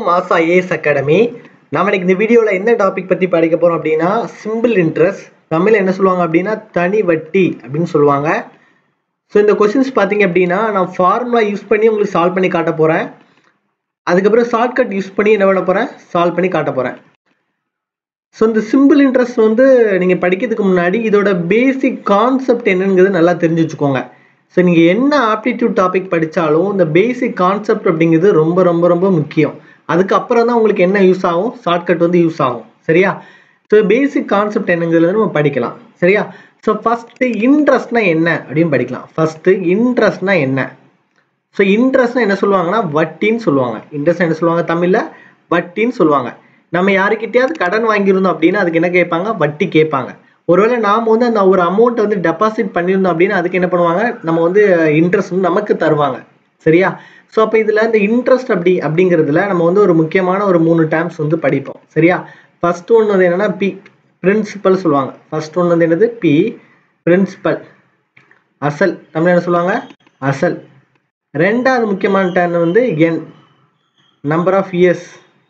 மாசா as academy நம்ம இன்னைக்கு இந்த வீடியோவில் என்ன டாபிக் பற்றி படிக்க போகிறோம் அப்படின்னா சிம்பிள் இன்ட்ரெஸ்ட் தமிழ் என்ன சொல்லுவாங்க அப்படின்னா தனி வட்டி அப்படின்னு சொல்லுவாங்க ஸோ இந்த கொஸ்டின்ஸ் பார்த்தீங்க அப்படின்னா நான் ஃபார்முலா யூஸ் பண்ணி உங்களுக்கு சால்வ் பண்ணி காட்ட போகிறேன் அதுக்கப்புறம் ஷார்ட்கட் யூஸ் பண்ணி என்ன பண்ண போகிறேன் சால்வ் பண்ணி காட்ட போகிறேன் ஸோ இந்த சிம்பிள் இன்ட்ரெஸ்ட் வந்து நீங்கள் படிக்கிறதுக்கு முன்னாடி இதோட பேசிக் கான்செப்ட் என்னங்கிறது நல்லா தெரிஞ்சு வச்சுக்கோங்க ஸோ நீங்கள் என்ன ஆப்டிடியூட் டாபிக் படித்தாலும் இந்த பேசிக் கான்செப்ட் அப்படிங்கிறது ரொம்ப ரொம்ப ரொம்ப முக்கியம் அதுக்கப்புறம் தான் உங்களுக்கு என்ன யூஸ் ஆகும் ஷார்ட்கட் வந்து யூஸ் ஆகும் சரியா ஸோ பேசிக் கான்செப்ட் என்னங்கிறது நம்ம படிக்கலாம் சரியா ஸோ ஃபஸ்ட்டு இன்ட்ரெஸ்ட்னா என்ன அப்படின்னு படிக்கலாம் ஃபஸ்ட்டு இன்ட்ரெஸ்ட்னா என்ன ஸோ இன்ட்ரெஸ்ட்னா என்ன சொல்லுவாங்கன்னா வட்டின்னு சொல்லுவாங்க இன்ட்ரெஸ்ட் என்ன சொல்லுவாங்க தமிழில் வட்டின்னு சொல்லுவாங்க நம்ம யாருக்கிட்டையாவது கடன் வாங்கியிருந்தோம் அப்படின்னா அதுக்கு என்ன கேட்பாங்க வட்டி கேட்பாங்க ஒருவேளை நாம் வந்து அந்த ஒரு அமௌண்ட் வந்து டெபாசிட் பண்ணியிருந்தோம் அப்படின்னா அதுக்கு என்ன பண்ணுவாங்க நம்ம வந்து இன்ட்ரெஸ்ட் வந்து நமக்கு தருவாங்க சரியா ஸோ அப்போ இதில் இந்த இன்ட்ரெஸ்ட் அப்படி அப்படிங்கிறதுல நம்ம வந்து ஒரு முக்கியமான ஒரு மூணு டேர்ம்ஸ் வந்து படிப்போம் சரியா ஃபர்ஸ்ட் ஒன்று வந்து என்னன்னா பி பிரின்சிபல் சொல்லுவாங்க ஃபர்ஸ்ட் ஒன்று வந்து என்னது பி பிரின்சிபல் அசல் தமிழ் என்ன சொல்லுவாங்க அசல் ரெண்டாவது முக்கியமான டேர்ம் வந்து என் நம்பர் ஆஃப் இயர்ஸ்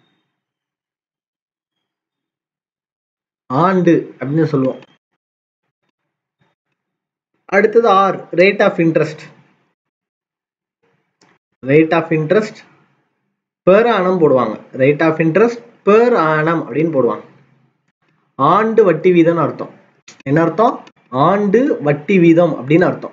ஆண்டு அப்படின்னு சொல்லுவோம் அடுத்தது R rate of interest rate of interest per annum போடுவாங்க rate of interest per annum அப்படின்னு போடுவாங்க ஆண்டு வட்டி வீதம்னு அர்த்தம் என்ன அர்த்தம் ஆண்டு வட்டி வீதம் அப்படின்னு அர்த்தம்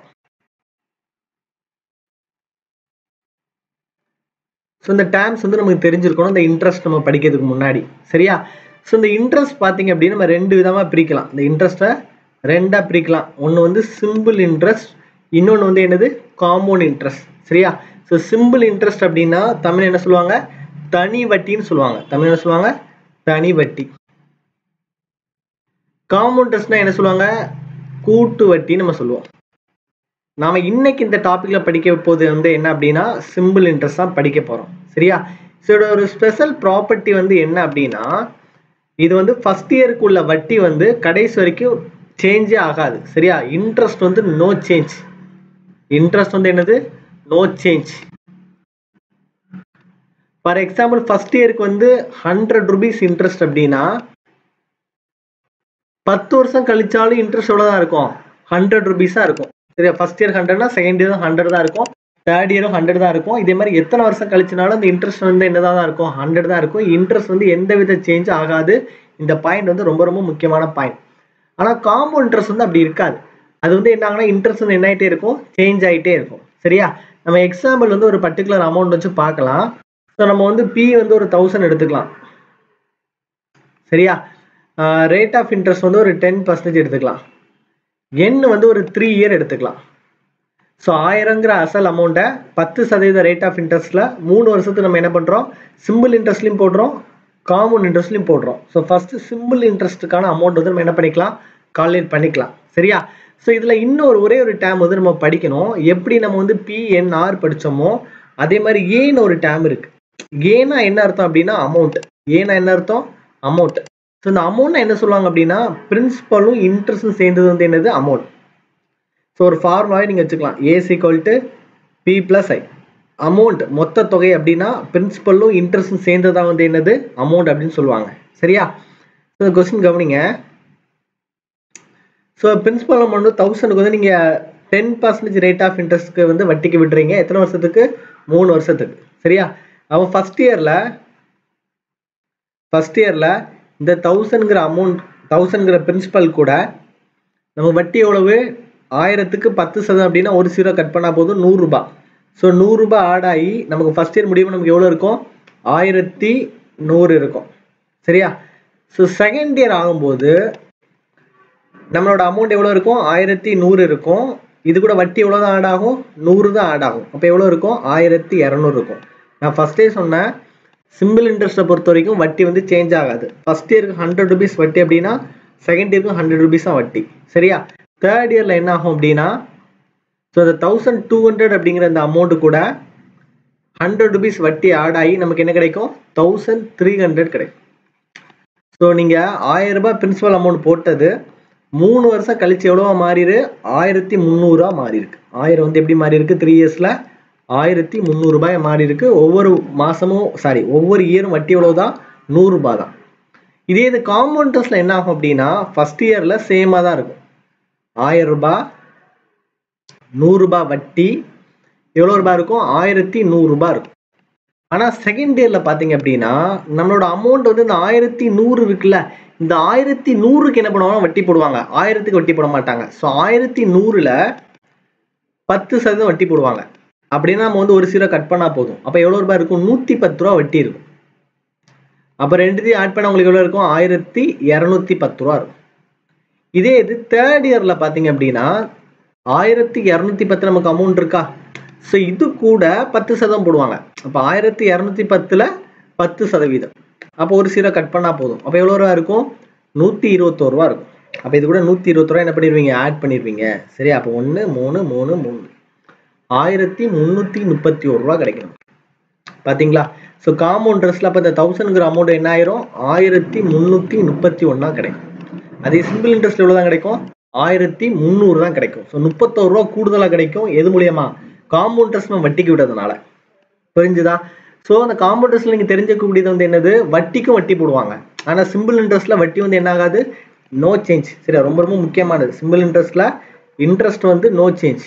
ஸோ இந்த டேர்ம்ஸ் வந்து நமக்கு தெரிஞ்சிருக்கணும் இந்த இன்ட்ரெஸ்ட் நம்ம படிக்கிறதுக்கு முன்னாடி சரியா ஸோ இந்த இன்ட்ரெஸ்ட் பார்த்தீங்க அப்படின்னா நம்ம ரெண்டு விதமாக பிரிக்கலாம் இந்த இன்ட்ரெஸ்ட்டை ரெண்டாக பிரிக்கலாம் ஒன்று வந்து சிம்பிள் இன்ட்ரெஸ்ட் இன்னொன்று வந்து என்னது காம்பவுண்ட் இன்ட்ரெஸ்ட் சரியா ஸோ சிம்பிள் இன்ட்ரெஸ்ட் அப்படின்னா தமிழ் என்ன சொல்லுவாங்க தனி வட்டின்னு சொல்லுவாங்க தமிழ் என்ன சொல்லுவாங்க தனி வட்டி காம்பவுண்ட் இன்ட்ரெஸ்ட்னா என்ன சொல்லுவாங்க கூட்டு வட்டின்னு நம்ம சொல்லுவோம் நாம இன்னைக்கு இந்த டாபிக்ல படிக்க போது வந்து என்ன அப்படின்னா சிம்பிள் இன்ட்ரெஸ்ட் தான் படிக்க போறோம் சரியா இதோட ஒரு ஸ்பெஷல் ப்ராப்பர்ட்டி வந்து என்ன அப்படின்னா இது வந்து ஃபர்ஸ்ட் இயருக்கு உள்ள வட்டி வந்து கடைசி வரைக்கும் சேஞ்சே ஆகாது சரியா இன்ட்ரெஸ்ட் வந்து நோ சேஞ்ச் இன்ட்ரெஸ்ட் வந்து என்னது no change for example first இயருக்கு வந்து ஹண்ட்ரட் ருபீஸ் இன்ட்ரெஸ்ட் அப்படின்னா பத்து வருஷம் கழிச்சாலும் இன்ட்ரெஸ்ட் எவ்வளோ தான் இருக்கும் ஹண்ட்ரட் ருபீஸ் தான் இருக்கும் சரியா ஃபர்ஸ்ட் இயர் ஹண்ட்ரட்னா செகண்ட் இயரும் ஹண்ட்ரட் தான் இருக்கும் தேர்ட் இயரும் ஹண்ட்ரட் தான் இருக்கும் இதே மாதிரி எத்தனை வருஷம் கழிச்சுனாலும் இந்த இன்ட்ரெஸ்ட் வந்து என்னதான் தான் இருக்கும் ஹண்ட்ரட் தான் இருக்கும் இன்ட்ரெஸ்ட் வந்து எந்த வித சேஞ்ச் ஆகாது இந்த பாயிண்ட் வந்து ரொம்ப ரொம்ப முக்கியமான பாயிண்ட் ஆனால் காம்போ இன்ட்ரெஸ்ட் வந்து அப்படி இருக்காது அது வந்து என்ன ஆகுனா இன்ட்ரெஸ்ட் வந்து என்ன ஆகிட்டே இருக்கும் சேஞ்ச் ஆகிட்டே இருக்கும் சரியா நம்ம எக்ஸாம்பிள் வந்து ஒரு பர்டிகுலர் அமௌண்ட் வச்சு பார்க்கலாம் ஸோ நம்ம வந்து பி வந்து ஒரு தௌசண்ட் எடுத்துக்கலாம் சரியா ரேட் ஆஃப் இன்ட்ரெஸ்ட் வந்து ஒரு டென் பர்சன்டேஜ் எடுத்துக்கலாம் எண் வந்து ஒரு த்ரீ இயர் எடுத்துக்கலாம் ஸோ ஆயிரங்கிற அசல் அமௌண்ட்டை பத்து சதவீத ரேட் ஆஃப் இன்ட்ரெஸ்ட்டில் மூணு வருஷத்துக்கு நம்ம என்ன பண்ணுறோம் சிம்பிள் இன்ட்ரெஸ்ட்லையும் போடுறோம் காமன் இன்ட்ரெஸ்ட்லையும் போடுறோம் ஸோ ஃபஸ்ட்டு சிம்பிள் இன்ட்ரெஸ்ட்டுக்கான அமௌண்ட் வந்து நம்ம என்ன பண்ணிக்கலாம் கால்குலேட் பண்ணிக்கலாம் சரியா ஸோ இதில் இன்னொரு ஒரே ஒரு டேம் வந்து நம்ம படிக்கணும் எப்படி நம்ம வந்து பிஎன்ஆர் படித்தோமோ அதே மாதிரி ஏன்னு ஒரு டேம் இருக்கு ஏன்னா என்ன அர்த்தம் அப்படின்னா அமௌண்ட் ஏன்னா என்ன அர்த்தம் அமௌண்ட் ஸோ இந்த அமௌண்ட் என்ன சொல்லுவாங்க அப்படின்னா பிரின்சிபலும் இன்ட்ரெஸ்டும் சேர்ந்தது வந்து என்னது அமௌண்ட் ஸோ ஒரு ஃபார்முலாவே நீங்கள் வச்சுக்கலாம் A equal to P plus I amount மொத்த தொகை அப்படின்னா பிரின்சிபலும் இன்ட்ரெஸ்டும் சேர்ந்ததாக வந்து என்னது அமௌண்ட் அப்படின்னு சொல்லுவாங்க சரியா ஸோ கொஸ்டின் கவனிங்க ஸோ பிரின்சிபல் அமௌண்ட் தௌசண்ட்க்கு வந்து நீங்கள் டென் பர்சன்டேஜ் ரேட் ஆஃப் இன்ட்ரெஸ்ட்க்கு வந்து வட்டிக்கு விடுறீங்க எத்தனை வருஷத்துக்கு மூணு வருஷத்துக்கு சரியா அவன் ஃபஸ்ட் இயரில் ஃபஸ்ட் இயரில் இந்த தௌசண்ட்ங்கிற அமௌண்ட் தௌசண்ட்ங்கிற பிரின்சிபல் கூட நம்ம வட்டி எவ்வளவு ஆயிரத்துக்கு பத்து சதம் அப்படின்னா ஒரு சீரோ கட் பண்ணால் போதும் நூறுரூபா ஸோ நூறுரூபா ஆட் ஆகி நமக்கு ஃபஸ்ட் இயர் முடியும் நமக்கு எவ்வளோ இருக்கும் ஆயிரத்தி நூறு இருக்கும் சரியா ஸோ செகண்ட் இயர் ஆகும்போது நம்மளோட அமௌண்ட் எவ்வளோ இருக்கும் ஆயிரத்தி நூறு இருக்கும் இது கூட வட்டி எவ்வளோ தான் ஆட் ஆகும் நூறு தான் ஆட் ஆகும் அப்போ எவ்வளோ இருக்கும் ஆயிரத்தி இரநூறு இருக்கும் நான் ஃபஸ்ட்டே சொன்னேன் சிம்பிள் இன்ட்ரெஸ்ட்டை பொறுத்த வரைக்கும் வட்டி வந்து சேஞ்ச் ஆகாது ஃபர்ஸ்ட் இயருக்கு ஹண்ட்ரட் ருபீஸ் வட்டி அப்படின்னா செகண்ட் இயருக்கு ஹண்ட்ரட் ருபீஸ் தான் வட்டி சரியா தேர்ட் இயரில் என்ன ஆகும் அப்படின்னா ஸோ அந்த தௌசண்ட் டூ ஹண்ட்ரட் அப்படிங்கிற அந்த அமௌண்ட்டு கூட ஹண்ட்ரட் ருபீஸ் வட்டி ஆட் ஆகி நமக்கு என்ன கிடைக்கும் தௌசண்ட் த்ரீ ஹண்ட்ரட் கிடைக்கும் ஸோ நீங்கள் ஆயிரம் ரூபாய் பிரின்சிபல் அமௌண்ட் போட்டது மூணு வருஷம் கழிச்சு எவ்வளோவா மாறிடு ஆயிரத்தி முந்நூறுரூவா மாறி இருக்கு ஆயிரம் வந்து எப்படி மாறி இருக்கு த்ரீ இயர்ஸில் ஆயிரத்தி முந்நூறுபாய் மாறி இருக்கு ஒவ்வொரு மாசமும் சாரி ஒவ்வொரு இயரும் வட்டி எவ்வளவு தான் நூறுரூபா தான் இதே இது காம்பவுண்ட் இன்ட்ரெஸ்ட்ல என்ன ஆகும் அப்படின்னா ஃபர்ஸ்ட் இயர்ல சேமா தான் இருக்கும் ஆயிரம் ரூபாய் நூறுரூபா வட்டி எவ்வளோ ரூபாய் இருக்கும் ஆயிரத்தி நூறுரூபா இருக்கும் ஆனால் செகண்ட் இயரில் பார்த்தீங்க அப்படின்னா நம்மளோட அமௌண்ட் வந்து இந்த ஆயிரத்தி நூறு இருக்குல்ல இந்த ஆயிரத்தி நூறுக்கு என்ன பண்ணுவாங்க வட்டி போடுவாங்க ஆயிரத்துக்கு வட்டி போட மாட்டாங்க ஸோ ஆயிரத்தி நூறுல பத்து சதவீதம் வட்டி போடுவாங்க அப்படின்னா நம்ம வந்து ஒரு சீரோ கட் பண்ணா போதும் அப்போ எவ்வளோ ரூபாய் இருக்கும் நூற்றி பத்து ரூபா வட்டி இருக்கும் அப்போ ரெண்டுத்தையும் ஆட் பண்ண உங்களுக்கு எவ்வளோ இருக்கும் ஆயிரத்தி இரநூத்தி பத்து ரூபா இருக்கும் இதே இது தேர்ட் இயரில் பார்த்தீங்க அப்படின்னா ஆயிரத்தி இரநூத்தி பத்து நமக்கு அமௌண்ட் இருக்கா ஸோ இது கூட பத்து சதவீதம் போடுவாங்க அப்போ ஆயிரத்தி இரநூத்தி பத்தில் பத்து சதவீதம் அப்போ ஒரு சீரோ கட் பண்ணால் போதும் அப்போ எவ்வளோ ரூபா இருக்கும் நூற்றி இருபத்தோரு ரூபா இருக்கும் அப்போ இது கூட நூற்றி இருபத்தி ரூபா என்ன பண்ணிடுவீங்க ஆட் பண்ணிடுவீங்க சரி அப்போ ஒன்று மூணு மூணு மூணு ஆயிரத்தி முந்நூற்றி முப்பத்தி ஒரு ரூபா கிடைக்கும் பார்த்தீங்களா ஸோ காம்பவுண்ட் இன்ட்ரெஸ்ட்ல அப்போ இந்த தௌசண்ட்ங்கிற அமௌண்ட் என்ன ஆயிரும் ஆயிரத்தி முந்நூற்றி முப்பத்தி ஒன்றா கிடைக்கும் அதே சிம்பிள் இன்ட்ரெஸ்ட் எவ்வளோ தான் கிடைக்கும் ஆயிரத்தி முந்நூறு தான் கிடைக்கும் ஸோ முப்பத்தோரு ரூபா கூடுதலாக கிடைக்கும் எது மூலியமா காம்பவுண்ட் இன்ட்ரெஸ்ட் நம்ம வட்டிக்கு விட்டதுனால புரிஞ்சுதா ஸோ அந்த காம்பவுண்ட் இன்ட்ரெஸ்ட்ல நீங்கள் தெரிஞ்சுக்கக்கூடியது வந்து என்னது வட்டிக்கும் வட்டி போடுவாங்க ஆனால் சிம்பிள் இன்ட்ரெஸ்ட்ல வட்டி வந்து என்ன ஆகாது நோ சேஞ்ச் சரி ரொம்ப ரொம்ப முக்கியமானது சிம்பிள் இன்ட்ரெஸ்ட்ல இன்ட்ரெஸ்ட் வந்து நோ சேஞ்ச்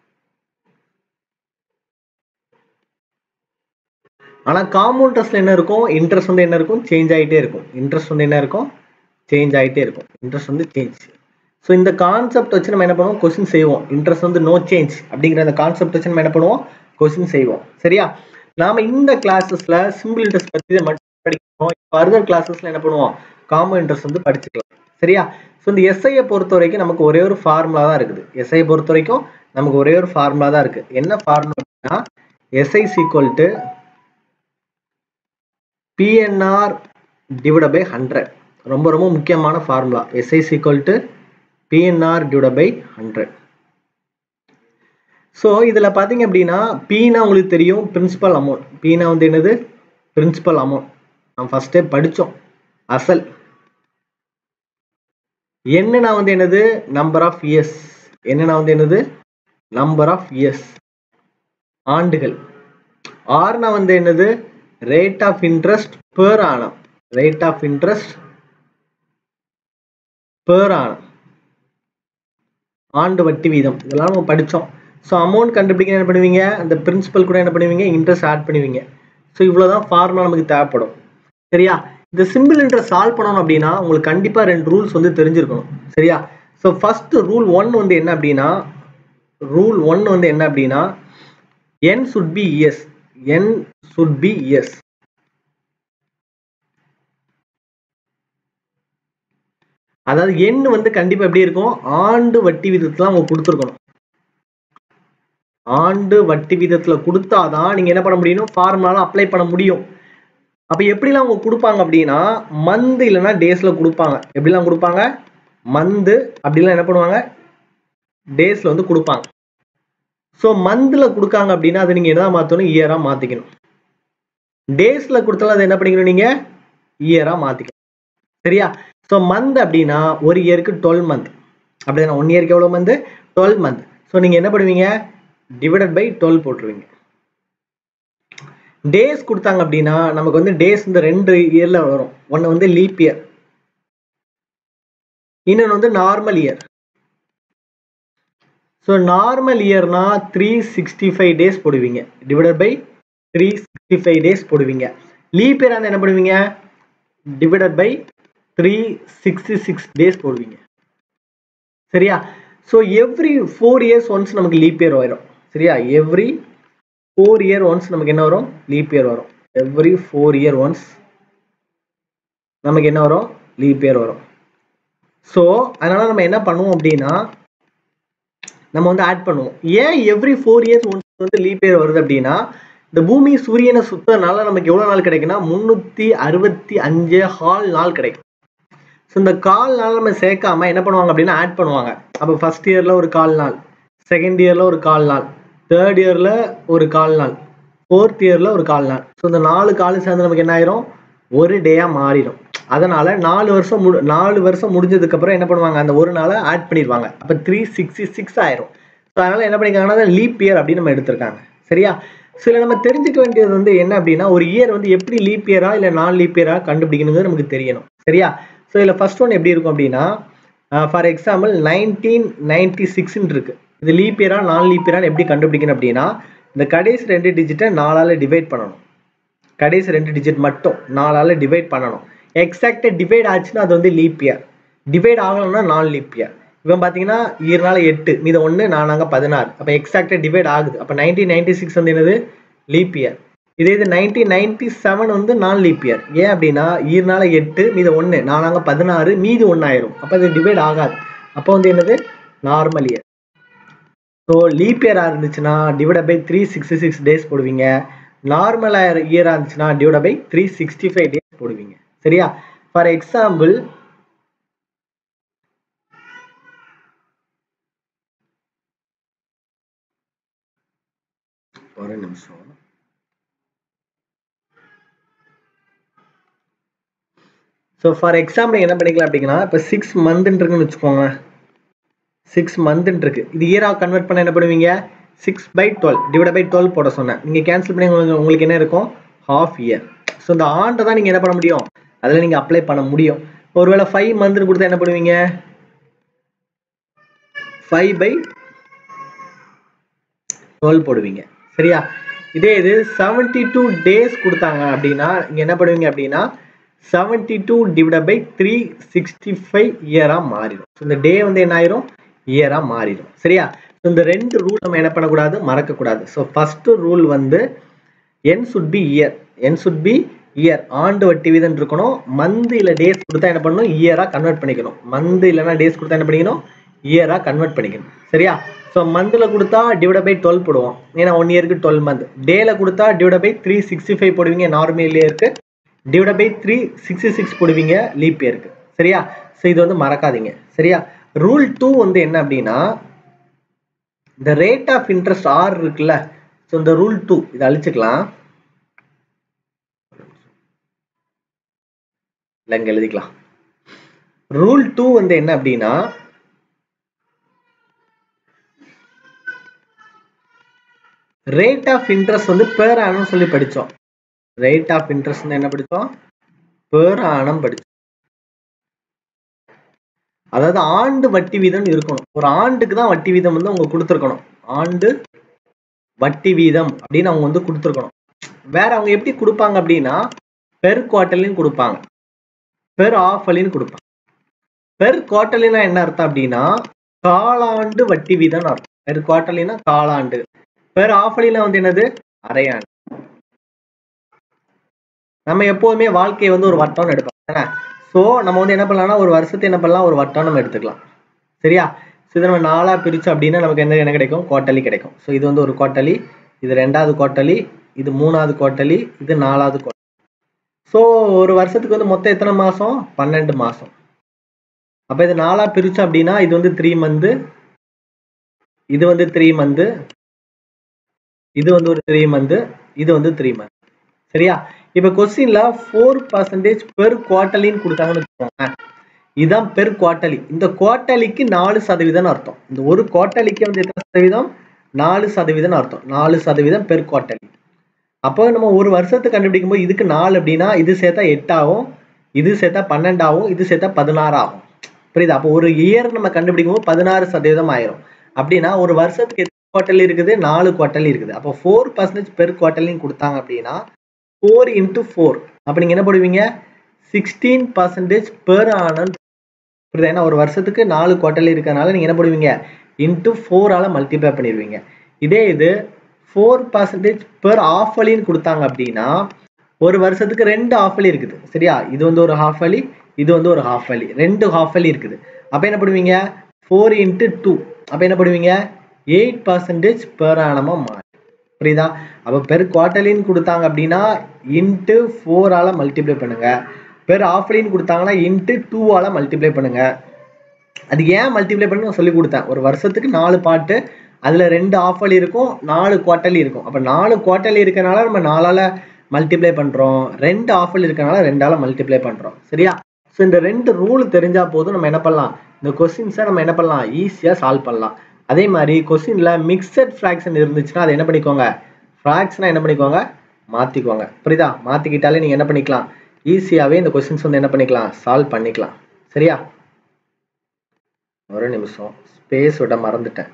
ஆனால் காம்பவுண்ட் இன்ட்ரெஸ்ட்ல என்ன இருக்கும் இன்ட்ரெஸ்ட் வந்து என்ன இருக்கும் சேஞ்ச் ஆகிட்டே இருக்கும் இன்ட்ரெஸ்ட் வந்து என்ன இருக்கும் சேஞ்ச் ஆகிட்டே இருக்கும் இன்ட்ரெஸ்ட் வந்து சேஞ்ச் ஸோ இந்த கான்செப்ட் வச்சு நம்ம என்ன பண்ணுவோம் கொஸ்டின் செய்வோம் இன்ட்ரெஸ்ட் வந்து நோ சேஞ்ச் அப்படிங்கிற அந்த கான்செப்ட் வச்சு நம்ம என்ன பண்ணுவோம் கொஸ்டின் செய்வோம் சரியா நாம இந்த கிளாஸஸ்ல சிம்பிள் இன்ட்ரெஸ்ட் பற்றி மட்டும் படிக்கணும் ஃபர்தர் கிளாஸஸ்ல என்ன பண்ணுவோம் காமன் இன்ட்ரெஸ்ட் வந்து படிச்சுக்கலாம் சரியா ஸோ இந்த எஸ்ஐயை பொறுத்த வரைக்கும் நமக்கு ஒரே ஒரு ஃபார்முலா தான் இருக்குது எஸ்ஐயை பொறுத்த வரைக்கும் நமக்கு ஒரே ஒரு ஃபார்முலா தான் இருக்கு என்ன ஃபார்முலா அப்படின்னா SI equal to PNR divide by hundred ரொம்ப ரொம்ப முக்கியமான formula SI equal to PNR divide by hundred so இதில் பார்த்தீங்க அப்படின்னா பீனா உங்களுக்கு தெரியும் பிரின்சிபல் அமௌண்ட் பீனா வந்து என்னது பிரின்சிபல் அமௌண்ட் நம்ம ஃபஸ்ட்டே படித்தோம் அசல் என்னன்னா வந்து என்னது நம்பர் ஆஃப் இயர்ஸ் என்னன்னா வந்து என்னது நம்பர் ஆஃப் இயர்ஸ் ஆண்டுகள் ஆர்னா வந்து என்னது rate of interest per annum rate of interest per annum ஆண்டு வட்டி வீதம் இதெல்லாம் நம்ம படித்தோம் ஸோ அமௌண்ட் கண்டுபிடிக்க என்ன பண்ணுவீங்க அந்த பிரின்சிபல் கூட என்ன பண்ணுவீங்க இன்ட்ரெஸ்ட் ஆட் பண்ணுவீங்க ஸோ இவ்வளோதான் ஃபார்முலா நமக்கு தேவைப்படும் சரியா இந்த சிம்பிள் இன்ட்ரெஸ்ட் சால்வ் பண்ணணும் அப்படின்னா உங்களுக்கு கண்டிப்பாக ரெண்டு ரூல்ஸ் வந்து தெரிஞ்சிருக்கணும் சரியா ஸோ ஃபர்ஸ்ட் ரூல் ஒன் வந்து என்ன அப்படின்னா ரூல் ஒன் வந்து என்ன அப்படின்னா N should be S N should be S அதாவது எண் வந்து கண்டிப்பா எப்படி இருக்கும் ஆண்டு வட்டி விதத்துல அவங்க கொடுத்துருக்கணும் ஆண்டு வட்டி விதத்துல கொடுத்தாதான் நீங்க என்ன பண்ண முடியும் ஃபார்முலால அப்ளை பண்ண முடியும் அப்ப எப்படிலாம் அவங்க கொடுப்பாங்க அப்படின்னா மந்த் இல்லைன்னா டேஸ்ல கொடுப்பாங்க எப்படிலாம் கொடுப்பாங்க மந்த் அப்படிலாம் என்ன பண்ணுவாங்க டேஸ்ல வந்து கொடுப்பாங்க ஸோ மந்த்ல கொடுக்காங்க அப்படின்னா அதை நீங்க என்ன மாத்தணும் இயரா மாத்திக்கணும் டேஸ்ல கொடுத்தாலும் அதை என்ன பண்ணிக்கணும் நீங்க இயரா மாத்திக்கணும் சரியா ஸோ மந்த் அப்படின்னா ஒரு இயருக்கு டுவெல் மந்த் அப்படின்னா ஒன் இயருக்கு எவ்வளோ மந்த் டுவெல் மந்த் ஸோ நீங்கள் என்ன பண்ணுவீங்க டிவைடட் பை டுவெல் போட்டுருவீங்க டேஸ் கொடுத்தாங்க அப்படின்னா நமக்கு வந்து டேஸ் இந்த ரெண்டு இயர்ல வரும் ஒன்று வந்து லீப் இயர் இன்னொன்று வந்து நார்மல் இயர் ஸோ நார்மல் இயர்னா த்ரீ சிக்ஸ்டி ஃபைவ் டேஸ் போடுவீங்க divided by three sixty five days போடுவீங்க லீப் இயர் என்ன பண்ணுவீங்க divided by three sixty six days போடுவீங்க சரியா so every four years once நமக்கு லீப் இயர் வரும் சரியா எவ்ரி ஃபோர் இயர் ஒன்ஸ் நமக்கு என்ன வரும் லீப் இயர் வரும் எவ்ரி ஃபோர் இயர் ஒன்ஸ் நமக்கு என்ன வரும் லீப் இயர் வரும் ஸோ அதனால நம்ம என்ன பண்ணுவோம் அப்படின்னா நம்ம வந்து ஆட் பண்ணுவோம் ஏன் எவ்ரி ஃபோர் இயர்ஸ் ஒன்ஸ் வந்து லீப் இயர் வருது அப்படின்னா இந்த பூமி சூரியனை சுத்தனால நமக்கு எவ்வளவு நாள் கிடைக்குன்னா முன்னூத்தி அறுபத்தி அஞ்சு ஹால் நாள் கிடைக்கும் ஸோ இந்த கால் நாள் நம்ம சேர்க்காம என்ன பண்ணுவாங்க அப்படின்னா ஆட் பண்ணுவாங்க அப்போ ஃபர்ஸ்ட் இயர்ல ஒரு கால் நாள் செகண்ட் இயர்ல ஒரு கால் நாள் தேர்ட் இயர்ல ஒரு கால் நாள் ஃபோர்த் இயர்ல ஒரு கால் நாள் ஸோ இந்த நாலு காலம் சேர்ந்து நமக்கு என்ன ஆயிரும் ஒரு டேயா மாறிடும் அதனால நாலு வருஷம் முடி நாலு வருஷம் முடிஞ்சதுக்கு அப்புறம் என்ன பண்ணுவாங்க அந்த ஒரு நாளை ஆட் பண்ணிடுவாங்க அப்போ த்ரீ சிக்ஸ்டி சிக்ஸ் ஆயிரும் ஸோ அதனால என்ன பண்ணிருக்காங்கன்னா லீப் இயர் அப்படின்னு நம்ம எடுத்திருக்காங்க சரியா ஸோ இதில் நம்ம தெரிஞ்சுக்க வேண்டியது வந்து என்ன அப்படின்னா ஒரு இயர் வந்து எப்படி லீப் இயரா இல்லை நான் லீப் இயரா கண்டுபிடிக்கணுங்கிறது நமக்கு தெரியணும் சரியா ஸோ இதில் ஃபர்ஸ்ட் ஒன் எப்படி இருக்கும் அப்படின்னா ஃபார் எக்ஸாம்பிள் நைன்டீன் நைன்டி சிக்ஸ்ன்னு இருக்கு இது லீப் இயரா நான் லீப் இயரான்னு எப்படி கண்டுபிடிக்கணும் அப்படின்னா இந்த கடைசி ரெண்டு டிஜிட்டை நாலால் டிவைட் பண்ணணும் கடைசி ரெண்டு டிஜிட் மட்டும் நாலால் டிவைட் பண்ணணும் எக்ஸாக்டாக டிவைட் ஆச்சுன்னா அது வந்து லீப் இயர் டிவைட் ஆகணும்னா நான் லீப் இயர் இவன் பார்த்தீங்கன்னா ஈரனால எட்டு மீத ஒன்று நானாங்க பதினாறு அப்போ எக்ஸாக்டாக டிவைட் ஆகுது அப்போ நைன்டீன் நைன்டி சிக்ஸ் வந்து என்னது லீப் இயர் இதே இது நைன்டீன் நைன்டி செவன் வந்து நான் லீப் இயர் ஏன் அப்படின்னா ஈரனால எட்டு மீத ஒன்று நானாங்க பதினாறு மீதி ஒன்று ஆயிரும் அப்போ அது டிவைட் ஆகாது அப்போ வந்து என்னது நார்மல் இயர் ஸோ லீப் இயராக இருந்துச்சுன்னா divide by three sixty six days போடுவீங்க நார்மல் இயராக இருந்துச்சுன்னா divide by three sixty five days போடுவீங்க சரியா ஃபார் எக்ஸாம்பிள் ஒரு நிமிஷம் ஸோ ஃபார் எக்ஸாம்பிள் என்ன பண்ணிக்கலாம் அப்படின்னா இப்போ சிக்ஸ் மந்த்ன்னு இருக்குன்னு வச்சுக்கோங்க சிக்ஸ் மந்த்ன்னு இருக்கு இது இயராக கன்வெர்ட் பண்ண என்ன பண்ணுவீங்க six by twelve divide by twelve போட சொன்னேன் நீங்கள் கேன்சல் பண்ணி உங்களுக்கு உங்களுக்கு என்ன இருக்கும் ஹாஃப் இயர் ஸோ இந்த ஆண்டை தான் நீங்கள் என்ன பண்ண முடியும் அதில் நீங்கள் அப்ளை பண்ண முடியும் ஒருவேளை ஃபைவ் மந்த்னு கொடுத்தா என்ன பண்ணுவீங்க ஃபைவ் பை டுவெல் போடுவீங்க சரியா இதே இது செவன்டி டூ டேஸ் கொடுத்தாங்க அப்படின்னா இங்கே என்ன பண்ணுவீங்க அப்படின்னா seventy two divide by three sixty five இயராக மாறிடும் ஸோ இந்த டே வந்து என்ன ஆயிரும் இயராக மாறிடும் சரியா ஸோ இந்த ரெண்டு ரூல் நம்ம என்ன பண்ணக்கூடாது மறக்கக்கூடாது ஸோ ஃபஸ்ட்டு ரூல் வந்து N should be year N should be year ஆண்டு வட்டி வீதம் இருக்கணும் மந்த் இல்லை டேஸ் கொடுத்தா என்ன பண்ணணும் இயராக கன்வெர்ட் பண்ணிக்கணும் மந்த் இல்லைன்னா டேஸ் கொடுத்தா என்ன பண்ணிக்கணும் இயராக கன்வெர்ட் பண்ணிக்கணும் சரியா ஸோ மந்தில் கொடுத்தா டிவைட் பை டுவெல் போடுவோம் ஏன்னா ஒன் இயருக்கு டுவெல் மந்த் டேல கொடுத்தா divide by three sixty five போடுவீங்க நார்மல் இயருக்கு divide by three sixty six போடுவீங்க லீப் இயருக்கு சரியா ஸோ இது வந்து மறக்காதீங்க சரியா ரூல் டூ வந்து என்ன அப்படின்னா இந்த ரேட் ஆஃப் இன்ட்ரெஸ்ட் ஆர் இருக்குல்ல ஸோ இந்த ரூல் டூ இதை அழிச்சுக்கலாம் இல்லை இங்கே எழுதிக்கலாம் ரூல் டூ வந்து என்ன அப்படின்னா ரேட் ஆஃப் இன்ட்ரெஸ்ட் வந்து பேர் ஆனம் சொல்லி படித்தோம் ரேட் ஆஃப் இன்ட்ரெஸ்ட் என்ன படித்தோம் பேர் ஆனம் படித்தோம் அதாவது ஆண்டு வட்டி வீதம் இருக்கணும் ஒரு ஆண்டுக்கு தான் வட்டி வீதம் வந்து அவங்க கொடுத்துருக்கணும் ஆண்டு வட்டி வீதம் அப்படின்னு அவங்க வந்து கொடுத்துருக்கணும் வேற அவங்க எப்படி கொடுப்பாங்க அப்படின்னா பெர் குவார்டர்லின்னு கொடுப்பாங்க பெர் ஆஃபலின்னு கொடுப்பாங்க பெர் குவார்டர்லினா என்ன அர்த்தம் அப்படின்னா காலாண்டு வட்டி வீதம் அர்த்தம் பெர் குவார்டர்லினா காலாண்டு பெர் ஆஃபலினா வந்து என்னது அரையாண்டு நம்ம எப்போதுமே வாழ்க்கையை வந்து ஒரு வட்டம்னு எடுப்போம் ஸோ நம்ம வந்து என்ன பண்ணலாம்னா ஒரு வருஷத்தை என்ன பண்ணலாம் ஒரு வட்டம் நம்ம எடுத்துக்கலாம் சரியா ஸோ இதை நம்ம நாலாக பிரித்தோம் அப்படின்னா நமக்கு என்ன என்ன கிடைக்கும் குவார்ட்டலி கிடைக்கும் ஸோ இது வந்து ஒரு குவார்ட்டலி இது ரெண்டாவது குவார்ட்டலி இது மூணாவது குவார்ட்டலி இது நாலாவது குவார்ட்டலி ஸோ ஒரு வருஷத்துக்கு வந்து மொத்தம் எத்தனை மாதம் பன்னெண்டு மாதம் அப்போ இது நாலாக பிரித்தோம் அப்படின்னா இது வந்து த்ரீ மந்த்து இது வந்து த்ரீ மந்த்து இது வந்து ஒரு த்ரீ மந்த்து இது வந்து த்ரீ மந்த் சரியா இப்போ கொஸ்டின்ல ஃபோர் பர்சன்டேஜ் பெர் குவார்ட்டலின்னு கொடுத்தாங்கன்னு வச்சுக்கோங்க இதுதான் பெர் குவார்ட்டலி இந்த குவார்ட்டலிக்கு நாலு சதவீதம் அர்த்தம் இந்த ஒரு குவார்ட்டலிக்கு வந்து எத்தனை சதவீதம் நாலு சதவீதம் அர்த்தம் நாலு சதவீதம் பெர் குவார்ட்டலி அப்போ நம்ம ஒரு வருஷத்துக்கு கண்டுபிடிக்கும் போது இதுக்கு நாலு அப்படின்னா இது சேர்த்தா எட்டாகும் இது சேர்த்தா பன்னெண்டாகும் இது சேர்த்தா பதினாறு ஆகும் புரியுதா அப்போ ஒரு இயர் நம்ம கண்டுபிடிக்கும் போது பதினாறு சதவீதம் ஆயிரும் அப்படின்னா ஒரு வருஷத்துக்கு எத்தனை குவார்ட்டலி இருக்குது நாலு குவார்ட்டலி இருக்குது அப்போ ஃபோர் பர்சன்டேஜ் பெர் குவார்ட்டலின்னு கொடுத்தாங்க அப்படின்னா ஃபோர் இன்ட்டு ஃபோர் அப்போ நீங்கள் என்ன போடுவீங்க சிக்ஸ்டீன் பர்சன்டேஜ் பெர் ஆனன் புரியுதா ஏன்னா ஒரு வருஷத்துக்கு நாலு குவார்ட்டர்லி இருக்கறனால நீங்கள் என்ன பண்ணுவீங்க இன்ட்டு ஃபோரால் மல்டிப்ளை பண்ணிடுவீங்க இதே இது ஃபோர் பர்சன்டேஜ் பெர் ஆஃப் அலின்னு கொடுத்தாங்க அப்படின்னா ஒரு வருஷத்துக்கு ரெண்டு ஆஃப் அலி இருக்குது சரியா இது வந்து ஒரு ஹாஃப் அலி இது வந்து ஒரு ஹாஃப் அலி ரெண்டு ஹாஃப் அலி இருக்குது அப்போ என்ன பண்ணுவீங்க ஃபோர் இன்ட்டு டூ அப்போ என்ன பண்ணுவீங்க எயிட் பர்சன்டேஜ் பெர் ஆனமாக மாறி புரியுதா அப்போ பெர் குவார்ட்டர்லின்னு கொடுத்தாங்க அப்படின்னா இன்ட்டு ஃபோரால் மல்டிப்ளை பண்ணுங்க பெர் ஆஃப்லின்னு கொடுத்தாங்கன்னா இன்ட்டு டூவால் மல்டிப்ளை பண்ணுங்க அது ஏன் மல்டிப்ளை பண்ணி நான் சொல்லி கொடுத்தேன் ஒரு வருஷத்துக்கு நாலு பாட்டு அதில் ரெண்டு ஆஃபலி இருக்கும் நாலு குவார்ட்டர்லி இருக்கும் அப்போ நாலு குவார்ட்டர்லி இருக்கனால நம்ம நாலால் மல்டிப்ளை பண்ணுறோம் ரெண்டு ஆஃபல் இருக்கனால ரெண்டால் மல்டிப்ளை பண்ணுறோம் சரியா ஸோ இந்த ரெண்டு ரூல் தெரிஞ்சால் போதும் நம்ம என்ன பண்ணலாம் இந்த கொஸ்டின்ஸை நம்ம என்ன பண்ணலாம் ஈஸியாக சால்வ் பண்ணலாம் அதே மாதிரி கொஸ்டினில் மிக்சட் ஃப்ராக்ஷன் இருந்துச்சுன்னா அதை என்ன பண்ணிக்கோங்க ஃப்ராக்ஷனாக என்ன பண்ணிக்கோங்க மாற்றிக்கோங்க புரியுதா மாற்றிக்கிட்டாலே நீங்கள் என்ன பண்ணிக்கலாம் ஈஸியாகவே இந்த கொஸ்டின்ஸ் வந்து என்ன பண்ணிக்கலாம் சால்வ் பண்ணிக்கலாம் சரியா ஒரு நிமிஷம் ஸ்பேஸ் விட மறந்துட்டேன்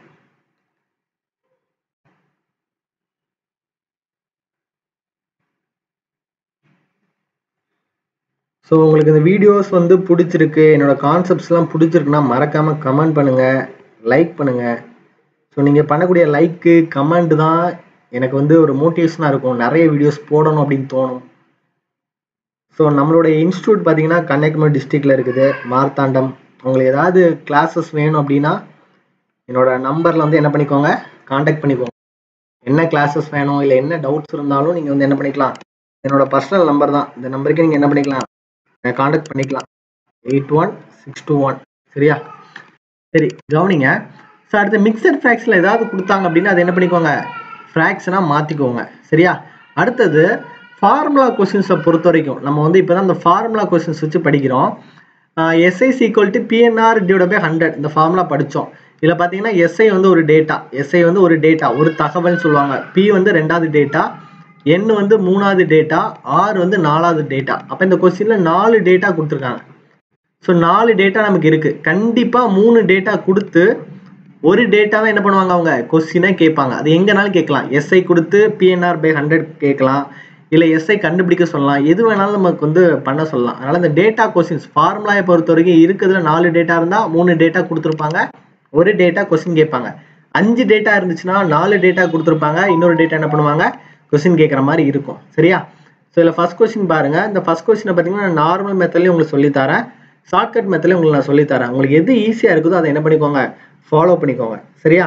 ஸோ உங்களுக்கு இந்த வீடியோஸ் வந்து பிடிச்சிருக்கு என்னோட கான்செப்ட்ஸ்லாம் பிடிச்சிருக்குன்னா மறக்காமல் கமெண்ட் பண்ணுங்கள் லைக் பண்ணுங்கள் ஸோ நீங்கள் பண்ணக்கூடிய லைக்கு கமெண்ட் தான் எனக்கு வந்து ஒரு மோட்டிவேஷனாக இருக்கும் நிறைய வீடியோஸ் போடணும் அப்படின்னு தோணும் ஸோ நம்மளுடைய இன்ஸ்டியூட் பார்த்தீங்கன்னா கன்னியாகுமரி டிஸ்ட்ரிக்டில் இருக்குது மார்த்தாண்டம் உங்களுக்கு ஏதாவது கிளாஸஸ் வேணும் அப்படின்னா என்னோட நம்பரில் வந்து என்ன பண்ணிக்கோங்க காண்டாக்ட் பண்ணிக்கோங்க என்ன கிளாஸஸ் வேணும் இல்லை என்ன டவுட்ஸ் இருந்தாலும் நீங்கள் வந்து என்ன பண்ணிக்கலாம் என்னோட பர்சனல் நம்பர் தான் இந்த நம்பருக்கு நீங்கள் என்ன பண்ணிக்கலாம் காண்டாக்ட் பண்ணிக்கலாம் eight one six two one சரியா சரி கவனிங்க ஸோ அடுத்து மிக்சட் ஃப்ராக்ஷனில் ஏதாவது கொடுத்தாங்க அப்படின்னா அதை என்ன பண்ணிக்கோங்க ஃப்ராக்ஷனாக மாற்றிக்கோங்க சரியா அடுத்தது ஃபார்முலா கொஸ்டின்ஸை பொறுத்த வரைக்கும் நம்ம வந்து இப்போ தான் இந்த ஃபார்முலா கொஸ்டின்ஸ் வச்சு படிக்கிறோம் SI's equal to PNR divide by hundred இந்த ஃபார்முலா படித்தோம் இதில் பார்த்தீங்கன்னா எஸ்ஐ வந்து ஒரு டேட்டா எஸ்ஐ வந்து ஒரு டேட்டா ஒரு தகவல்னு சொல்லுவாங்க பி வந்து ரெண்டாவது டேட்டா என் வந்து மூணாவது டேட்டா ஆர் வந்து நாலாவது டேட்டா அப்போ இந்த கொஸ்டினில் நாலு டேட்டா கொடுத்துருக்காங்க ஸோ நாலு டேட்டா நமக்கு இருக்குது கண்டிப்பாக மூணு டேட்டா கொடுத்து ஒரு டேட்டா தான் என்ன பண்ணுவாங்க அவங்க கொஸ்டினாக கேட்பாங்க அது எங்கேனாலும் கேட்கலாம் எஸ்ஐ கொடுத்து பிஎன்ஆர் பை ஹண்ட்ரட் கேட்கலாம் இல்லை எஸ்ஐ கண்டுபிடிக்க சொல்லலாம் எது வேணாலும் நமக்கு வந்து பண்ண சொல்லலாம் அதனால் இந்த டேட்டா கொஸ்டின்ஸ் ஃபார்முலாயை பொறுத்த வரைக்கும் இருக்கிறதுல நாலு டேட்டா இருந்தால் மூணு டேட்டா கொடுத்துருப்பாங்க ஒரு டேட்டா கொஸ்டின் கேட்பாங்க அஞ்சு டேட்டா இருந்துச்சுன்னா நாலு டேட்டா கொடுத்துருப்பாங்க இன்னொரு டேட்டா என்ன பண்ணுவாங்க கொஸ்டின் கேட்குற மாதிரி இருக்கும் சரியா ஸோ இதில் ஃபஸ்ட் கொஸ்டின் பாருங்க இந்த ஃபஸ்ட் கொஸ்டினை பார்த்தீங்கன்னா நான் நார்மல் மெத்தட்லேயும் உங்களுக்கு சொல்லித்தரேன் ஷார்ட்கட் மெத்தட்லேயும் உங்களுக்கு நான் சொல்லித்தரேன் உங்களுக்கு எது ஈஸியாக இருக்குதோ அதை என்ன பண்ணிக்கோங்க ஃபாலோ பண்ணிக்கோங்க சரியா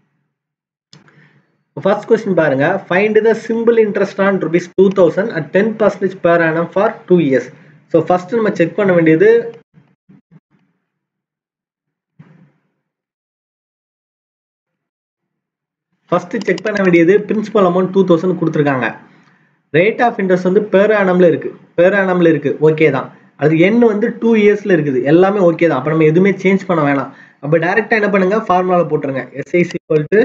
ஃபர்ஸ்ட் கொஸ்டின் பாருங்க find the simple interest on rupees two thousand at ten percentage per annum for two years so first நம்ம செக் பண்ண வேண்டியது ஃபர்ஸ்ட் செக் பண்ண வேண்டியது பிரின்சிபல் அமௌண்ட் டூ தௌசண்ட் கொடுத்துருக்காங்க ரேட் ஆஃப் இன்ட்ரெஸ்ட் வந்து பெர் ஆனம்ல இருக்கு பெர் ஆனம்ல இருக்கு ஓகே தான் அது எண் வந்து டூ இயர்ஸ்ல இருக்குது எல்லாமே ஓகே தான் அப்போ நம்ம எதுவுமே சேஞ்ச் பண்ண வேணாம் அப்போ டைரக்டா என்ன பண்ணுங்க ஃபார்முலால போட்டுருங்க SI's equal to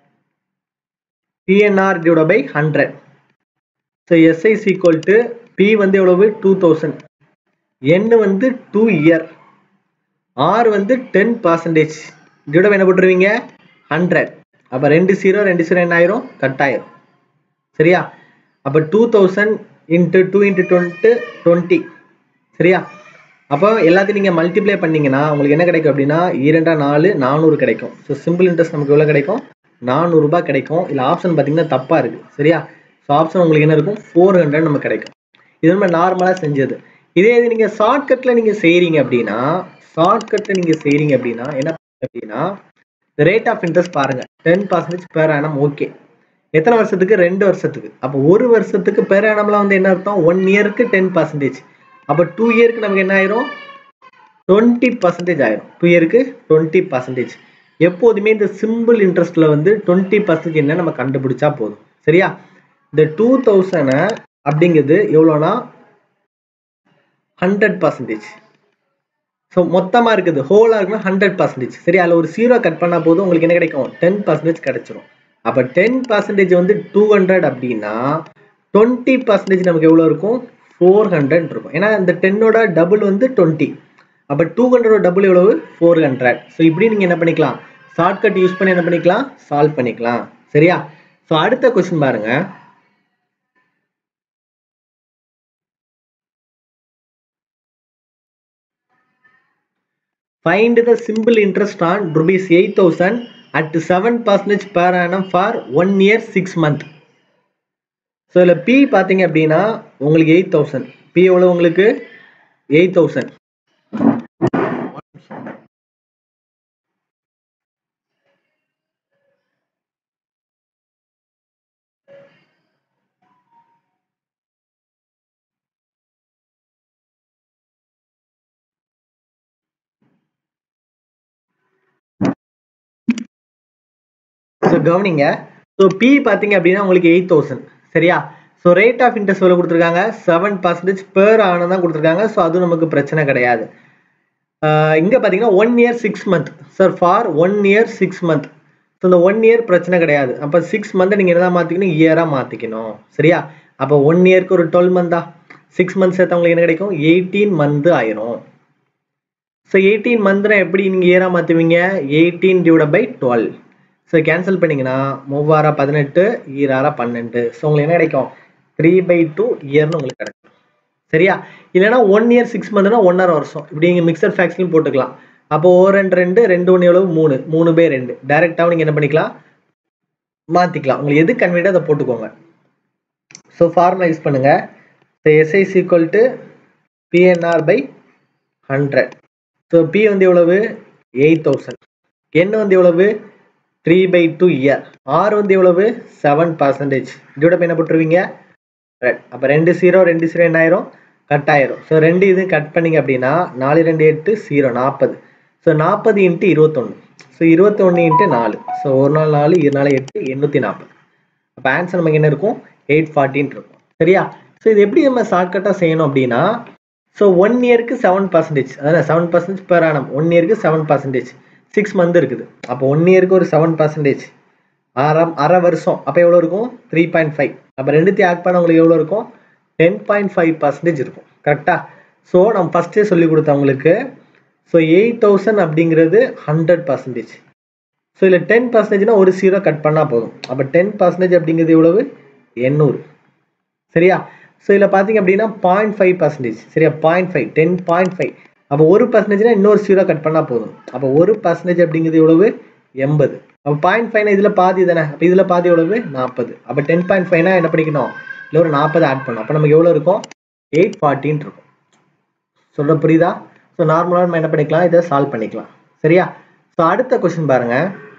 PNR divide by hundred so SI's equal to P வந்து எவ்வளவு டூ தௌசண்ட் என் வந்து டூ இயர் ஆர் வந்து டென் பர்சன்டேஜ் டிவைட் என்ன போட்டுருவீங்க ஹண்ட்ரட் அப்போ ரெண்டு ஜீரோ ரெண்டு ஜீரோ என்ன ஆயிரும் கட் ஆயிரும் சரியா அப்போ two thousand into two into twenty twenty சரியா அப்போ எல்லாத்தையும் நீங்கள் மல்டிப்ளை பண்ணீங்கன்னா உங்களுக்கு என்ன கிடைக்கும் அப்படின்னா இரண்டா நாலு நானூறு கிடைக்கும் ஸோ சிம்பிள் இன்ட்ரெஸ்ட் நமக்கு எவ்வளோ கிடைக்கும் நானூறுரூபா கிடைக்கும் இல்லை ஆப்ஷன் பார்த்தீங்கன்னா தப்பாக இருக்குது சரியா ஸோ ஆப்ஷன் உங்களுக்கு என்ன இருக்கும் ஃபோர் ஹண்ட்ரட் நமக்கு கிடைக்கும் இது நம்ம நார்மலாக செஞ்சது இதே இது நீங்கள் ஷார்ட்கட்டில் நீங்கள் செய்கிறீங்க அப்படின்னா ஷார்ட்கட்டில் நீங்கள் செய்கிறீங்க அப்படின்னா என்ன அப்படின்னா ரேட் ஆஃப் இன்ட்ரெஸ்ட் பாருங்க ten percentage per annum okay எத்தனை வருஷத்துக்கு ரெண்டு வருஷத்துக்கு அப்போ ஒரு வருஷத்துக்கு பேர் ஆனம்லாம் வந்து என்ன அர்த்தம் ஒன் இயருக்கு டென் பர்சன்டேஜ் அப்போ டூ இயருக்கு நமக்கு என்ன ஆயிரும் டுவெண்ட்டி பர்சன்டேஜ் ஆயிரும் டூ இயருக்கு டுவெண்ட்டி பர்சன்டேஜ் எப்போதுமே இந்த சிம்பிள் இன்ட்ரெஸ்ட்ல வந்து டுவெண்ட்டி பர்சன்டேஜ் என்ன நம்ம கண்டுபிடிச்சா போதும் சரியா இந்த டூ தௌசண்ட் அப்படிங்கிறது எவ்வளோனா ஹண்ட்ரட் பர்சன்டேஜ் ஸோ மொத்தமாக இருக்குது ஹோலாக இருக்குன்னா ஹண்ட்ரட் பர்சன்டேஜ் சரி அதில் ஒரு ஜீரோ கட் பண்ணால் போதும் உங்களுக்கு என்ன கிடைக்கும் டென் பர்சன்டேஜ் கிடைச்சிரும் அப்போ டென் பர்சன்டேஜ் வந்து டூ ஹண்ட்ரட் அப்படின்னா டுவெண்ட்டி பர்சன்டேஜ் நமக்கு எவ்வளோ இருக்கும் ஃபோர் ஹண்ட்ரட் இருக்கும் ஏன்னா இந்த டென்னோட டபுள் வந்து டுவெண்ட்டி அப்போ டூ ஹண்ட்ரடோட டபுள் எவ்வளவு ஃபோர் ஹண்ட்ரட் ஸோ இப்படி நீங்கள் என்ன பண்ணிக்கலாம் ஷார்ட்கட் யூஸ் பண்ணி என்ன பண்ணிக்கலாம் சால்வ் பண்ணிக்கலாம் சரியா ஸோ அடுத்த கொஸ்டின் பாருங்க find the simple interest on rupees 8000 at 7 percentage per annum for 1 year 6 month so இதில் பி பார்த்தீங்க அப்படின்னா உங்களுக்கு எயிட் தௌசண்ட் பி எவ்வளோ உங்களுக்கு எயிட் தௌசண்ட் ஸோ கவனிங்க ஸோ பி பார்த்தீங்க அப்படின்னா உங்களுக்கு எயிட் தௌசண்ட் சரியா ஸோ ரேட் ஆஃப் இன்ட்ரெஸ்ட் எவ்வளோ கொடுத்துருக்காங்க செவன் பர்சன்டேஜ் பேர் ஆனது தான் கொடுத்துருக்காங்க ஸோ அதுவும் நமக்கு பிரச்சனை கிடையாது இங்கே பார்த்தீங்கன்னா one year six month sir for one year six month so இந்த ஒன் இயர் பிரச்சனை கிடையாது அப்போ சிக்ஸ் மந்த்தை நீங்கள் என்ன மாற்றிக்கணும் இயராக மாற்றிக்கணும் சரியா அப்போ ஒன் இயருக்கு ஒரு டுவெல் மந்த்தா சிக்ஸ் மந்த்ஸ் சேர்த்தவங்களுக்கு என்ன கிடைக்கும் எயிட்டீன் மந்த் ஆயிரும் ஸோ எயிட்டீன் மந்த்னா எப்படி நீங்கள் இயராக மாற்றுவீங்க eighteen divide by twelve so cancel பண்ணிங்கன்னா மூவாரா பதினெட்டு ஈராரா பன்னெண்டு ஸோ உங்களுக்கு என்ன கிடைக்கும் த்ரீ பை டூ இயர்னு உங்களுக்கு கிடைக்கும் சரியா இல்லைன்னா ஒன் இயர் சிக்ஸ் மந்த்னா ஒன்றரை வருஷம் இப்படி நீங்கள் மிக்சர் ஃபேக்ஸ்லையும் போட்டுக்கலாம் அப்போ ஓ ரெண்டு ரெண்டு ரெண்டு ஒன்று எவ்வளவு மூணு மூணு பை ரெண்டு டைரெக்டாகவும் நீங்கள் என்ன பண்ணிக்கலாம் மாற்றிக்கலாம் உங்களுக்கு எது கன்வீனியோ அதை போட்டுக்கோங்க ஸோ ஃபார்முலா யூஸ் பண்ணுங்க so SI equal to PNR by hundred so P வந்து எவ்வளவு எயிட் தௌசண்ட் என் வந்து எவ்வளவு three by two year R வந்து எவ்வளவு செவன் பர்சன்டேஜ் இதோட என்ன போட்டுருவீங்க ரெட் அப்போ ரெண்டு ஜீரோ ரெண்டு ஜீரோ என்ன ஆயிரும் கட் ஆயிரும் ஸோ ரெண்டு இது கட் பண்ணீங்க அப்படின்னா நாலு ரெண்டு எட்டு ஜீரோ நாற்பது ஸோ நாற்பது இன்ட்டு இருபத்தொன்று ஸோ இருபத்தொன்று இன்ட்டு நாலு ஸோ ஒரு நாள் நாலு இரு நாள் எட்டு எண்ணூற்றி நாற்பது அப்போ ஆன்சர் நமக்கு என்ன இருக்கும் எயிட் ஃபார்ட்டின் இருக்கும் சரியா ஸோ இது எப்படி நம்ம ஷார்ட்கட்டாக செய்யணும் அப்படின்னா ஸோ ஒன் இயருக்கு செவன் பர்சன்டேஜ் அதான் seven percentage per annum one இயருக்கு செவன் பர்சன்டேஜ் சிக்ஸ் மந்த் இருக்குது அப்போ ஒன் இயருக்கு ஒரு செவன் பர்சன்டேஜ் அரை அரை வருஷம் அப்போ எவ்வளோ இருக்கும் த்ரீ பாயிண்ட் ஃபைவ் அப்போ ரெண்டுத்தையும் ஆட் பண்ண உங்களுக்கு எவ்வளோ இருக்கும் டென் பாயிண்ட் ஃபைவ் பர்சன்டேஜ் இருக்கும் கரெக்டாக ஸோ நம்ம ஃபஸ்ட்டே சொல்லி கொடுத்தவங்களுக்கு ஸோ எயிட் தௌசண்ட் அப்படிங்கிறது ஹண்ட்ரட் பர்சன்டேஜ் ஸோ இதில் டென் பர்சன்டேஜ்னா ஒரு ஜீரோ கட் பண்ணால் போதும் அப்போ டென் பர்சன்டேஜ் அப்படிங்கிறது எவ்வளவு எண்ணூறு சரியா ஸோ இதில் பார்த்தீங்க அப்படின்னா பாயிண்ட் ஃபைவ் பர்சன்டேஜ் சரியா point five ten point five அப்போ ஒரு பர்சன்டேஜ்னா இன்னொரு ஜீரோ கட் பண்ணால் போதும் அப்போ ஒரு பர்சன்டேஜ் அப்படிங்கிறது எவ்வளவு எண்பது அப்போ பாயிண்ட் ஃபைவ்னா இதில் பாதி தானே அப்போ இதில் பாதி எவ்வளவு நாற்பது அப்போ டென் பாயிண்ட் ஃபைவ்னா என்ன பண்ணிக்கணும் இல்லை ஒரு நாற்பது ஆட் பண்ணும் அப்போ நமக்கு எவ்வளோ இருக்கும் எயிட் ஃபார்ட்டின் இருக்கும் சொல்கிற புரியுதா ஸோ நார்மலாக நம்ம என்ன பண்ணிக்கலாம் இதை சால்வ் பண்ணிக்கலாம் சரியா ஸோ அடுத்த கொஸ்டின் பாருங்க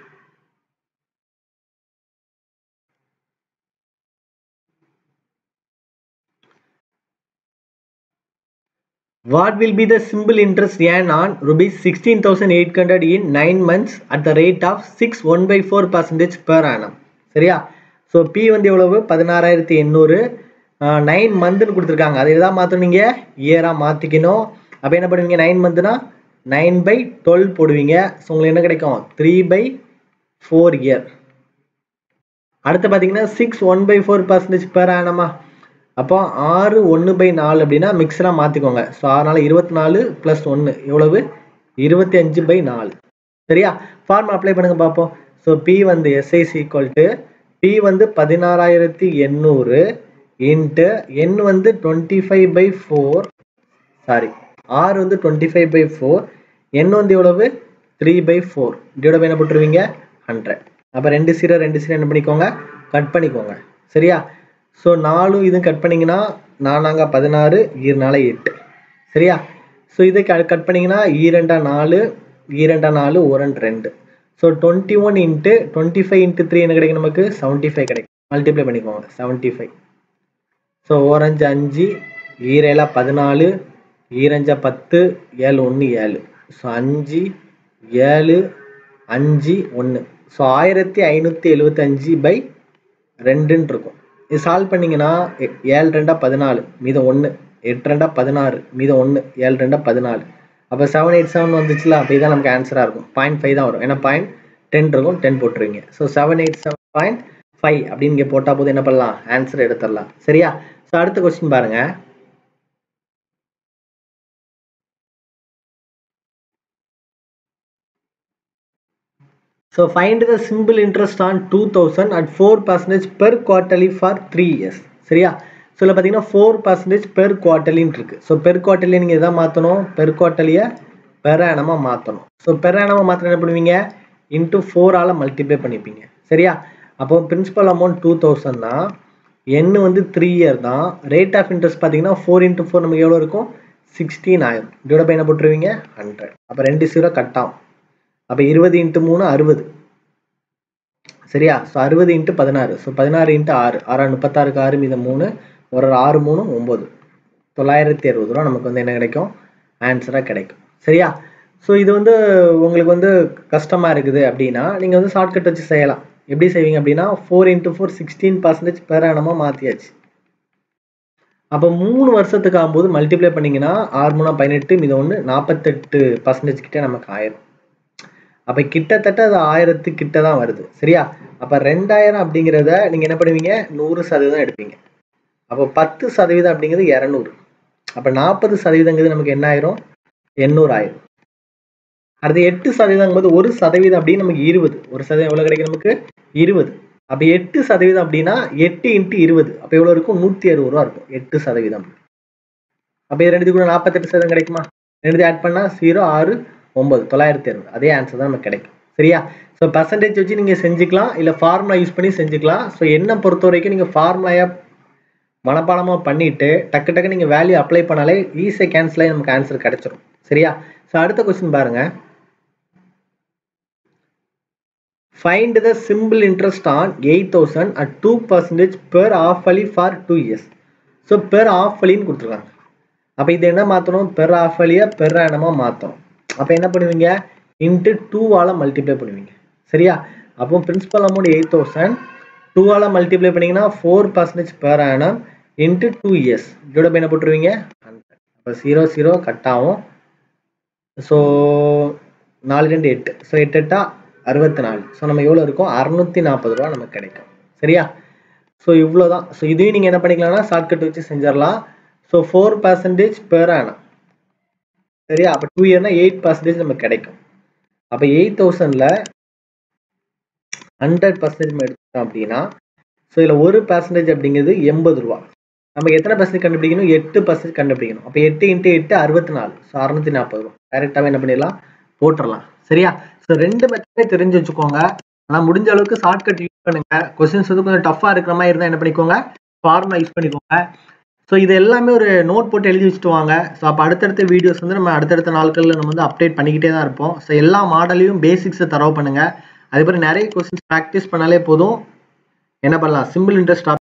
What will be the simple interest earned on rupees 16,800 in 9 months at the rate of 6 1 by 4 percentage per annum? சரியா ஸோ பி வந்து எவ்வளவு பதினாறாயிரத்தி எண்ணூறு நைன் மந்த்னு கொடுத்துருக்காங்க அதை எதாவது மாற்றணும் நீங்கள் இயராக மாற்றிக்கணும் அப்போ என்ன பண்ணுவீங்க நைன் மந்த்னா நைன் பை டுவெல் போடுவீங்க ஸோ உங்களுக்கு என்ன கிடைக்கும் த்ரீ பை ஃபோர் இயர் அடுத்து பார்த்தீங்கன்னா six one by four percentage per ஆனமா அப்போ ஆறு ஒன்று பை நாலு அப்படின்னா மிக்சராக மாற்றிக்கோங்க ஸோ ஆறு நாலு இருபத்தி நாலு ப்ளஸ் ஒன்று எவ்வளவு இருபத்தி அஞ்சு பை நாலு சரியா ஃபார்முலா அப்ளை பண்ணுங்க பார்ப்போம் ஸோ பி வந்து எஸ்ஐசி ஈக்குவல் டு பி வந்து பதினாறாயிரத்தி எண்ணூறு இன்ட்டு என் வந்து twenty five by four sorry R வந்து twenty five by four N வந்து எவ்வளவு த்ரீ பை ஃபோர் இதோட என்ன போட்டுருவீங்க ஹண்ட்ரட் அப்போ ரெண்டு சீரோ ரெண்டு சீரோ என்ன பண்ணிக்கோங்க கட் பண்ணிக்கோங்க சரியா ஸோ நாலும் இதுவும் கட் பண்ணிங்கன்னா நானாங்க பதினாறு ஈரனால எட்டு சரியா ஸோ இதை கட் பண்ணிங்கன்னா ஈரெண்டா நாலு ஈரெண்டா நாலு ஓரண்டு ரெண்டு so twenty one into twenty five into three என்ன கிடைக்கும் நமக்கு செவன்ட்டி ஃபைவ் கிடைக்கும் மல்டிப்ளை பண்ணிக்கோங்க செவன்ட்டி ஃபைவ் ஸோ ஓரஞ்சு அஞ்சு ஈரேலா பதினாலு ஈரஞ்சா பத்து ஏழு ஒன்று ஏழு ஸோ அஞ்சு ஏழு அஞ்சு ஒன்று ஸோ ஆயிரத்தி ஐநூற்றி எழுபத்தஞ்சு பை ரெண்டுன்னு இருக்கும் இது சால்வ் பண்ணிங்கன்னா ஏழு ரெண்டா பதினாலு மீதம் ஒன்று எட்டு ரெண்டா பதினாறு மீதம் ஒன்று ஏழு ரெண்டா பதினாலு அப்போ செவன் எயிட் செவன் வந்துச்சுல அப்போ இதான் நமக்கு ஆன்சராக இருக்கும் பாயிண்ட் ஃபைவ் தான் வரும் ஏன்னா பாயிண்ட் டென் இருக்கும் டென் போட்டுருவீங்க so seven eight seven point five அப்படின்னு இங்கே போட்டால் போது என்ன பண்ணலாம் ஆன்சர் எடுத்துடலாம் சரியா ஸோ அடுத்த கொஸ்டின் பாருங்க so find the simple interest on two thousand at four percentage per quarterly for three years சரியா ஸோ இதில் பார்த்தீங்கன்னா ஃபோர் பர்சன்டேஜ் பெர் குவார்டர்லின்னு இருக்கு ஸோ பெர் குவார்டர்லி நீங்கள் எதாவது மாற்றணும் பெர் குவார்டர்லியை பெர் ஆனமாக மாற்றணும் ஸோ பெர் ஆனமாக மாற்ற என்ன பண்ணுவீங்க இன்ட்டு ஃபோரால் மல்டிப்ளை பண்ணிப்பீங்க சரியா அப்போ பிரின்சிபல் அமௌண்ட் டூ தௌசண்ட்னா என் வந்து த்ரீ இயர் தான் ரேட் ஆஃப் இன்ட்ரெஸ்ட் பார்த்தீங்கன்னா ஃபோர் இன்ட்டு ஃபோர் நமக்கு எவ்வளோ இருக்கும் சிக்ஸ்டீன் ஆயிரம் இதோட பை என்ன போட்டுருவீங்க ஹண்ட்ரட் அப்போ ரெண்டு ஜீரோ கட் ஆகும் அப்போ இருபது இன்ட்டு மூணு அறுபது சரியா ஸோ அறுபது இன்ட்டு பதினாறு ஸோ பதினாறு இன்ட்டு ஆறு ஆறா முப்பத்தாறுக்கு ஆறு மீதம் மூணு ஒரு ஆறு மூணு ஒம்பது தொள்ளாயிரத்தி அறுபது ரூபா நமக்கு வந்து என்ன கிடைக்கும் ஆன்சராக கிடைக்கும் சரியா ஸோ இது வந்து உங்களுக்கு வந்து கஷ்டமாக இருக்குது அப்படின்னா நீங்கள் வந்து ஷார்ட்கட் வச்சு செய்யலாம் எப்படி செய்வீங்க அப்படின்னா four into four sixteen percentage பேரானமாக மாற்றியாச்சு அப்போ மூணு வருஷத்துக்கு ஆகும்போது மல்டிப்ளை பண்ணிங்கன்னா ஆறு மூணா பதினெட்டு மீது ஒன்று நாற்பத்தெட்டு பர்சன்டேஜ் கிட்டே நமக்கு ஆயிரும் அப்போ கிட்டத்தட்ட அது ஆயிரத்து கிட்ட தான் வருது சரியா அப்போ ரெண்டாயிரம் அப்படிங்கிறத நீங்கள் என்ன பண்ணுவீங்க நூறு சதவீதம் எடுப்பீங்க அப்போ பத்து சதவீதம் அப்படிங்கிறது இரநூறு அப்போ நாற்பது சதவீதங்கிறது நமக்கு என்ன ஆயிரும் எண்ணூறு ஆயிரும் அடுத்து எட்டு சதவீதம் போது ஒரு சதவீதம் அப்படின்னு நமக்கு இருபது ஒரு சதவீதம் எவ்வளோ கிடைக்கும் நமக்கு இருபது அப்போ எட்டு சதவீதம் அப்படின்னா எட்டு இன்ட்டு இருபது அப்போ எவ்வளோ இருக்கும் நூற்றி அறுபது ரூபா இருக்கும் எட்டு சதவீதம் அப்போ இது ரெண்டு கூட நாற்பத்தெட்டு சதவீதம் கிடைக்குமா ரெண்டு ஆட் பண்ணால் ஜீரோ ஆறு ஒம்பது தொள்ளாயிரத்தி அறுபது அதே ஆன்சர் தான் நமக்கு கிடைக்கும் சரியா ஸோ பர்சன்டேஜ் வச்சு நீங்கள் செஞ்சுக்கலாம் இல்லை ஃபார்முலா யூஸ் பண்ணி செஞ்சுக்கலாம் ஸோ என்ன பொறுத்த வரைக்கும் நீங்கள் ஃபார்முலாயாக மனப்பாடமாக பண்ணிட்டு டக்கு டக்கு நீங்கள் வேல்யூ அப்ளை பண்ணாலே ஈஸியாக கேன்சல் ஆகி நமக்கு ஆன்சர் கிடைச்சிரும் சரியா ஸோ அடுத்த கொஸ்டின் பாருங்க find the simple interest on eight thousand at two percentage per half yearly for two years so per half அலின்னு கொடுத்துருக்காங்க அப்போ இது என்ன மாற்றணும் பெர் ஆஃப் அலியை பெர் ஆனமாக மாற்றணும் அப்போ என்ன பண்ணுவீங்க இன்ட்டு டூவால் மல்டிப்ளை பண்ணுவீங்க சரியா அப்போ பிரின்சிபல் அமௌண்ட் எயிட் தௌசண்ட் டூவால் மல்டிப்ளை பண்ணிங்கன்னா four percentage per annum into two years இதோட என்ன போட்டுருவீங்க ஹண்ட்ரட் அப்போ ஜீரோ ஜீரோ கட் ஆகும் ஸோ நாலு ரெண்டு எட்டு ஸோ எட்டு எட்டா அறுபத்தி நாலு ஸோ நம்ம எவ்வளோ இருக்கும் அறநூற்றி நாற்பது ரூபா நமக்கு கிடைக்கும் சரியா ஸோ இவ்வளோ தான் ஸோ இதையும் நீங்கள் என்ன பண்ணிக்கலாம்னா ஷார்ட்கட் வச்சு செஞ்சிடலாம் so four percentage per annum சரியா அப்போ டூ இயர்னா எயிட் பர்சன்டேஜ் நமக்கு கிடைக்கும் அப்போ எயிட் தௌசண்டில் ஹண்ட்ரட் பர்சன்டேஜ் நம்ம எடுத்தோம் அப்படின்னா ஸோ இதில் ஒரு பர்சன்டேஜ் அப்படிங்கிறது எண்பது ரூபா நமக்கு எத்தனை பர்சன்டேஜ் கண்டுபிடிக்கணும் எட்டு பர்சன்டேஜ் கண்டுபிடிக்கணும் அப்போ எட்டு இன்ட்டு எட்டு அறுபத்தி நாலு ஸோ அறுநூத்தி நாற்பது ரூபா டைரெக்டாகவே என்ன பண்ணிடலாம் போட்டுடலாம் சரியா ஸோ ரெண்டு மெத்தடே தெரிஞ்சு வச்சுக்கோங்க ஆனால் முடிஞ்ச அளவுக்கு ஷார்ட்கட் யூஸ் பண்ணுங்க கொஸ்டின்ஸ் வந்து கொஞ்சம் டஃப்பாக இருக்கிற மாதிரி இருந்தால் என்ன பண்ணிக்கோங்க ஃபார்முலா யூஸ் பண்ணிக்கோங்க ஸோ இது எல்லாமே ஒரு நோட் போட்டு எழுதி வச்சுட்டு வாங்க ஸோ அப்போ அடுத்தடுத்த வீடியோஸ் வந்து நம்ம அடுத்தடுத்த நாட்களில் நம்ம வந்து அப்டேட் பண்ணிக்கிட்டே தான் இருப்போம் ஸோ எல்லா மாடலையும் பேசிக்ஸை தரவு பண்ணுங்க அதே மாதிரி நிறைய கொஸ்டின்ஸ் ப்ராக்டிஸ் பண்ணாலே போதும் என்ன பண்ணலாம் சிம்பிள் இன்ட்ரெஸ்ட்